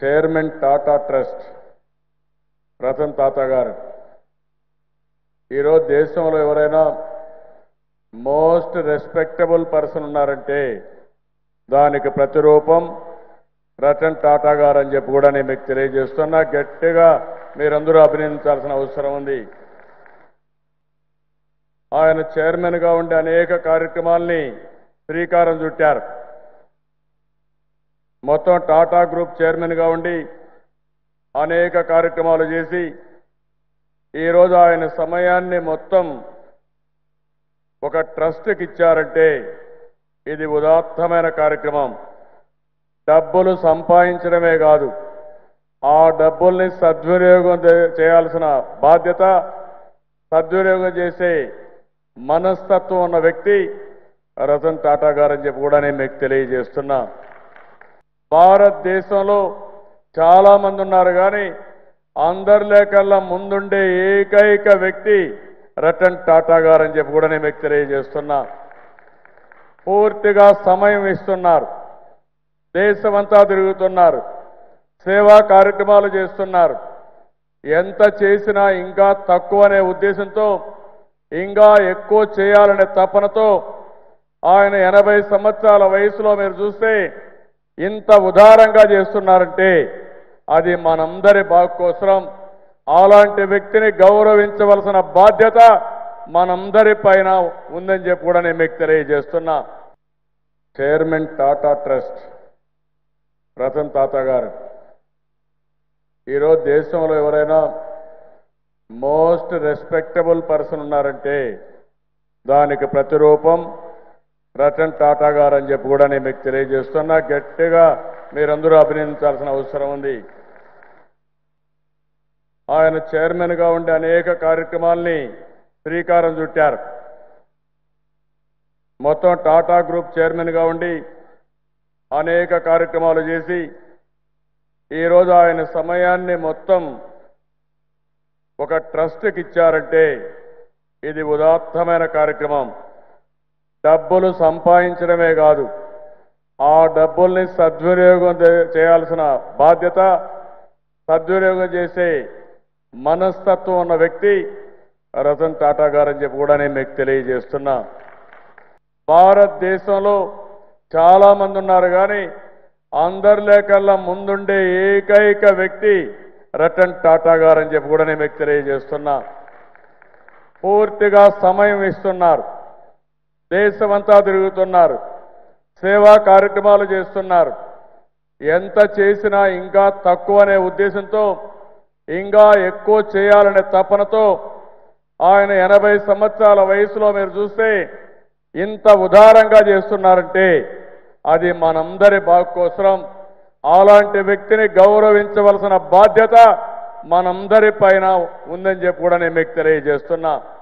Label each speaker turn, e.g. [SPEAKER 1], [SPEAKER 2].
[SPEAKER 1] chairman Tata trust Ratan తాత గారు ఈరోజు దేశంలో ఎవరైనా మోస్ట్ రెస్పెక్టబుల్ పర్సన్ ఉన్నారంటే దానికి ప్రతిరూపం రతన్ టాటా గారు అని చెప్పి కూడా నేను మీకు తెలియజేస్తున్నా గట్టిగా మీరందరూ అభినందించాల్సిన అవసరం ఉంది ఆయన చైర్మన్గా ఉండి అనేక కార్యక్రమాల్ని శ్రీకారం చుట్టారు మొత్తం టాటా గ్రూప్ చైర్మన్గా ఉండి అనేక కార్యక్రమాలు చేసి ఈరోజు ఆయన సమయాన్ని మొత్తం ఒక ట్రస్ట్కి ఇచ్చారంటే ఇది ఉదాత్తమైన కార్యక్రమం డబ్బులు సంపాదించడమే కాదు ఆ డబ్బుల్ని సద్వినియోగం చే- చేయాల్సిన బాధ్యత సద్వినియోగం చేసే మనస్తత్వం ఉన్న వ్యక్తి రతన్ టాటా గారు అని చెప్పి కూడా నేను మీకు తెలియజేస్తున్నా భారతదేశంలో చాలా మంది ఉన్నారు కానీ అందరిలో కల్లా ముందుండే ఏకైక వ్యక్తి రతన్ టాటా గారు అని చెప్పి కూడా నేను మీకు తెలియజేస్తున్నా పూర్తిగా సమయం ఇస్తున్నారు దేశమంతా తిరుగుతున్నారు సేవా కార్యక్రమాలు చేస్తున్నారు ఎంత చేసినా ఇంకా తక్కువ అనే ఉద్దేశంతో ఇంకా ఎక్కువ చేయాలనే తపనతో ఆయన ఎనభై సంవత్సరాల వయసులో మీరు చూస్తే ఇంత ఉదారంగా చేస్తున్నారంటే అది మనందరి బాగు కోసం అలాంటి వ్యక్తిని గౌరవించవలసిన బాధ్యత మనందరి పైన ఉందని చెప్పి కూడా నేను మీకు తెలియజేస్తున్నా చైర్మన్ టాటా ట్రస్ట్ రతన్ తాత గారు ఈరోజు దేశంలో ఎవరైనా మోస్ట్ రెస్పెక్టబుల్ పర్సన్ ఉన్నారంటే దానికి ప్రతిరూపం రతన్ టాటా గారు అని చెప్పి కూడా నేను మీకు తెలియజేస్తున్నా గట్టిగా మీరందరూ అభినందించాల్సిన అవసరం ఉంది ఆయన చైర్మన్గా ఉండి అనేక కార్యక్రమాల్ని శ్రీకారం చుట్టారు మొత్తం టాటా గ్రూప్ చైర్మన్గా ఉండి అనేక కార్యక్రమాలు చేసి ఈరోజు ఆయన సమయాన్ని మొత్తం ఒక ట్రస్ట్కి ఇచ్చారంటే ఇది ఉదాత్తమైన కార్యక్రమం డబ్బులు సంపాదించడమే కాదు ఆ డబ్బుల్ని సద్వినియోగం చే- చేయాల్సిన బాధ్యత సద్వినియోగం చేసే మనస్తత్వం ఉన్న వ్యక్తి రతన్ టాటా గారు అని చెప్పి కూడా నేను మీకు తెలియజేస్తున్నా భారతదేశంలో చాలా మంది ఉన్నారు కానీ అందరిలో కల్లా ముందుండే ఏకైక వ్యక్తి రతన్ టాటా గారు అని చెప్పి కూడా నేను మీకు తెలియజేస్తున్నా పూర్తిగా సమయం ఇస్తున్నారు దేశమంతా తిరుగుతున్నారు సేవా కార్యక్రమాలు చేస్తున్నారు ఎంత చేసినా ఇంకా తక్కువ అనే ఉద్దేశంతో ఇంకా ఎక్కువ చేయాలనే తపనతో ఆయన ఎనభై సంవత్సరాల వయసులో మీరు చూస్తే ఇంత ఉదారంగా చేస్తున్నారంటే అది మనందరి బాగు కోసం అలాంటి వ్యక్తిని గౌరవించవలసిన బాధ్యత మనందరి పైన ఉందని చెప్పి కూడా నేను మీకు తెలియజేస్తున్నా